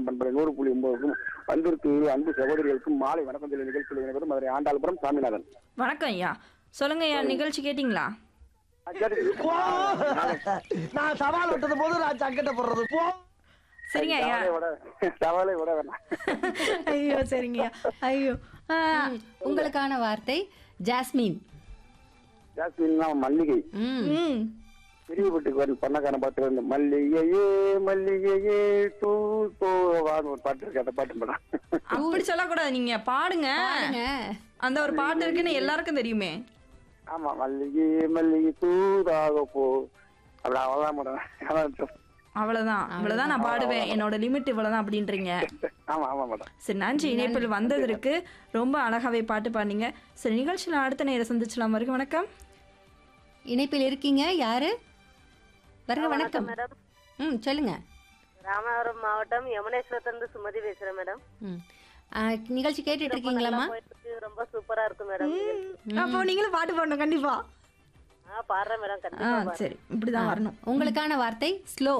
பண்பலை நூறு புள்ளி ஒன்பதுக்கும் வந்திருக்கு அன்பு சகோதரிகளுக்கும் மாலை வணக்கம் சொல்லி நிகழ்ச்சியில் இணைவது மதுரை ஆண்டாள்புரம் சாமிநாதன் வணக்கம் ஐயா சொல்லுங்க ஐயா நிகழ்ச்சி கேட்டிங்களா ஆ, கேட்டுக்கிட்டு நான் சவால் விட்டது போது நான் சக்கட்ட போடுறது போ சரிங்க ஐயா சவாலை விட சவாலை விட வேணாம் ஐயோ சரிங்க ஐயா ஐயோ ஆ, உங்களுக்கான வார்த்தை ஜாஸ்மின் ஜாஸ்மின்னா மல்லிகை ம் ம் பெரிய வீட்டுக்கு வரும் பண்ணக்காரன் பாட்டு வந்து மல்லிகையே மல்லிகையே தூ தோவான்னு ஒரு பாட்டு இருக்கு அந்த பாட்டு மேடம் அப்படி சொல்லக்கூடாது நீங்க பாடுங்க பாருங்க அந்த ஒரு பாட்டு இருக்குன்னு எல்லாருக்கும் தெரியுமே ஆமா மல்லிகை மல்லிகை தூதாக போ அப்படி அவ்வளவுதான் மேடம் அதான் அவ்வளவுதான் இவ்வளவுதான் நான் பாடுவேன் என்னோட லிமிட் இவ்வளவுதான் அப்படின்றீங்க ஆமா ஆமா மேடம் சரி நன்றி இணைப்பில் வந்ததற்கு ரொம்ப அழகாவே பாட்டு பாடினீங்க சரி நிகழ்ச்சியில் அடுத்த நேரம் சந்திச்சலாம் வருக வணக்கம் இணைப்பில் இருக்கீங்க யாரு வருக வணக்கம் மேடம் ம் சொல்லுங்க ராமநாதபுரம் மாவட்டம் யமுனேஸ்வரத்திலிருந்து சுமதி பேசுறேன் மேடம் ம் ஆ, நிகழ்ச்சி கேட்டுட்டு இருக்கீங்களாம்மா போயிட்டு இருக்கு. ரொம்ப சூப்பரா இருக்கு மேடம் அப்போ நீங்களும் பாட்டு பாடணும் கண்டிப்பா ஆ பாடுறேன் மேடம் ஆ கண்டிப்பா சரி இப்படிதான் வரணும் உங்களுக்கான வார்த்தை ஸ்லோ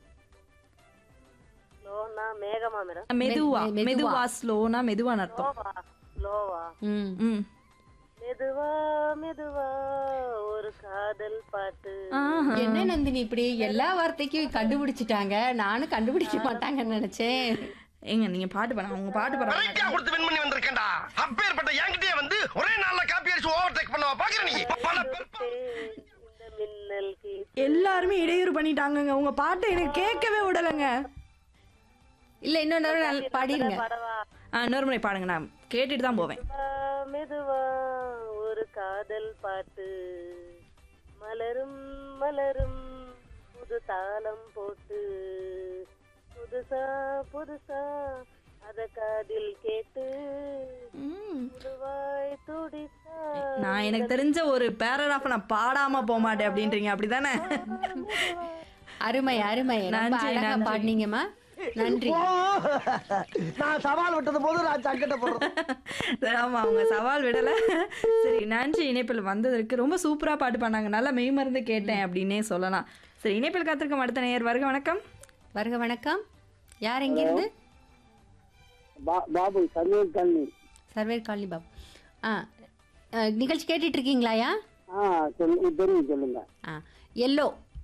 ஸ்லோனா மேகமா மேடம் மெதுவா மெ- மெதுவா. மெதுவா ஸ்லோனா மெதுவான்னு அர்த்தம் ஸ்லோவா ஸ்லோவா ம் ம் மெதுவா மெதுவா ஒரு காதல் பாட்டு ஆஹா. என்ன நந்தினி இப்படி எல்லா வார்த்தைக்கும் கண்டுபிடிச்சிட்டாங்க நானும் கண்டுபிடிக்க மாட்டாங்கன்னு நினைச்சேன் ஏங்க நீங்க பாட்டு பாடுங்க அவங்க பாட்டு பாடுறாங்க வெரைட்டியா கொடுத்து வின் பண்ணி வந்திருக்கேன்டா அப்பேற்பட்ட என்கிட்டயே வந்து ஒரே நாள்ல காப்பி அடிச்சு ஓவர் டேக் பண்ணவா பாக்குற நீ பல பெருப்பா- இந்த மின்னல் கீத் எல்லாருமே இடையூறு பண்ணிட்டாங்கங்க உங்க பாட்டை எனக்கு கேட்கவே விடலைங்க இல்ல இன்னொரு தடவை நல்லா பாடிருங்க பாடவா ஆ இன்னொரு முறை பாடுங்க நான் கேட்டுட்டு தான் போவேன் மெதுவா, மெதுவா ஒரு காதல் பாட்டு மலரும் மலரும் புது தாளம் போட்டு புதுசா புதுசா அத காதில் கேட்டு புதுவாய் துடித்தா நான் எனக்கு தெரிஞ்ச ஒரு பேராகிராஃப் நான் பாடாம போக மாட்டேன் அப்படின்றீங்க அப்படிதானே அருமை அருமை ரொம்ப நன்றி, அழகா நன்றி. பாடினீங்கம்மா நன்றி நான் சவால் விட்டது போது நான் சக்கட்ட போடுறது ஆமா அவங்க சவால் விடல சரி நன்றி இணைப்பில் வந்ததற்கு ரொம்ப சூப்பரா பாட்டு பண்ணாங்க நல்லா மெய்மறந்து கேட்டேன் அப்படின்னே சொல்லலாம் சரி இணைப்பில் காத்திருக்கும் அடுத்த நேயர் வருக வணக்கம் வருக வணக்கம் யார் எங்கிருந்து பா- பாபு சர்வேல் கல்வி சர்வேர் காலனி பாபு ஆ அ, நிகழ்ச்சி கேட்டுட்டு இருக்கீங்களாயா ஆ சொல்லு தெரியும் சொல்லுங்க ஆ எல்லோ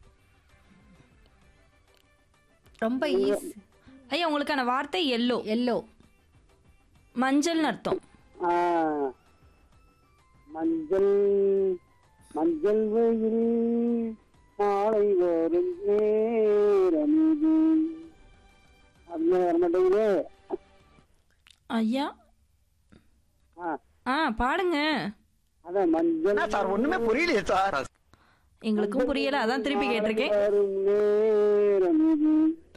ரொம்ப ஈஸி ஐயா உங்களுக்கான வார்த்தை எல்லோ எல்லோ மஞ்சள்னு அர்த்தம் ஆ, மஞ்சள் மஞ்சள் வெயில் மாலை வரும் நேரம் இது அப்படின்னு வர மாட்டேங்குது ஐயா ஆ ஆ பாடுங்க அதான் மஞ்சள் சார் ஒண்ணுமே புரியலையே சார் எங்களுக்கும் புரியல அதான் திருப்பி கேட்டிருக்கேன் வரும் நேரம் இது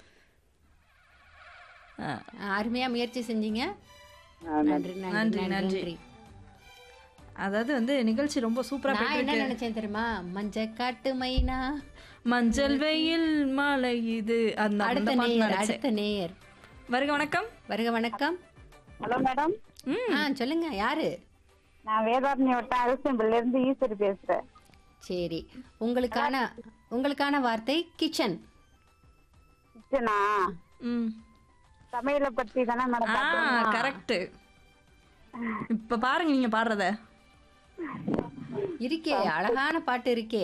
ஆ, அருமையா முயற்சி செஞ்சீங்க ஆ, நன்றி நன்றி, நன்றி நன்றி. நன்றி அதாவது வந்து நிகழ்ச்சி ரொம்ப சூப்பரா நான் போயிட்டு என்ன இருக்கு நினைச்சேன் தெரியுமா மஞ்ச காட்டு மைனா மஞ்சள் வெயில் மழை இது அந்த அடுத்த அந்த பாட்டு நேயர் நினைச்சேன். அடுத்த நேயர் வருக வணக்கம் வருக வணக்கம் ஹலோ மேடம் ம் ஆ சொல்லுங்க யாரு நான் வேதாரண்ய வட்டம் அரசம்பள்ளில இருந்து ஈஸ்வரி பேசுறேன் சரி உங்களுக்கான உங்களுக்கான வார்த்தை கிச்சன் கிச்சனா ம் சமையலை பத்தி தானே மேடம் ஆ பார்க்கணும்? கரெக்ட் இப்ப பாருங்க நீங்க பாடுறத இருக்கே அழகான பாட்டு இருக்கே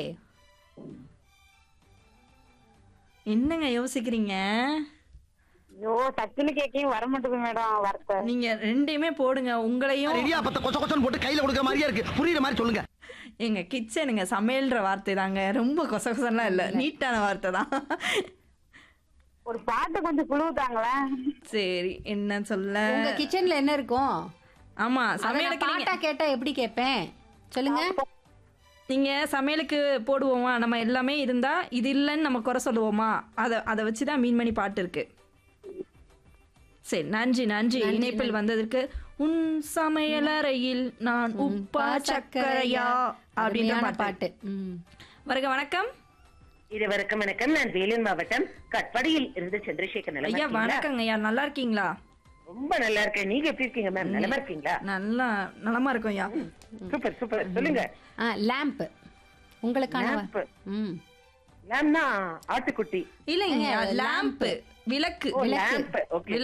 என்னங்க யோசிக்கிறீங்க ஐயோ டக்குன்னு கேக்கையும் வர மாட்டேங்குது மேடம் வார்த்தை நீங்க ரெண்டையுமே போடுங்க உங்களையும் ரெடியா பத்த கொச்ச கொச்சன்னு போட்டு கையில கொடுக்குற மாதிரியா இருக்கு புரியுற மாதிரி சொல்லுங்க எங்க கிச்சனுங்க சமையல்ன்ற வார்த்தை தாங்க ரொம்ப கொச கொசன்லாம் இல்ல நீட்டான வார்த்தை தான் ஒரு பாட்டு கொஞ்சம் குழுவுதாங்களேன் சரி என்ன சொல்ல உங்க கிச்சன்ல என்ன இருக்கும் ஆமா அத நான் சமையலுக்கு நீங்க பாட்டா கேட்டா எப்படி கேட்பேன் சொல்லுங்க நீங்க சமையலுக்கு போடுவோமா நம்ம எல்லாமே இருந்தா இது இல்லைன்னு நம்ம குறை சொல்லுவோமா அதை அதை வச்சு தான் மீன் மணி பாட்டு இருக்கு சரி நன்றி நன்றி இணைப்பில் வந்ததற்கு உன் சமையலறையில் நான் உப்பா சக்கரையா அப்படின்ற அருமையான பாட்டு பாட்டு ம். வருக வணக்கம் இதுவரைக்கும் வணக்கம் நான் வேலூர் மாவட்டம் கட்படியில் இருந்து சந்திரசேகர் நலமா ஐயா இருக்கீங்களா? வணக்கங்க ஐயா நல்லா இருக்கீங்களா ரொம்ப நல்லா இருக்கேன் நீங்க எப்படி இருக்கீங்க மேம் நலமா இருக்கீங்களா நல்லா நலமா இருக்கும் ஐயா சூப்பர் சூப்பர் சொல்லுங்க ஆ லேம்ப் உங்களுக்கான வா- lamp. ம் மேம்னா ஆட்டுக்குட்டி இல்லைங்க ஏங்க, லேம்ப் விளக்கு ஓ விளக்கு. lamp. Okay.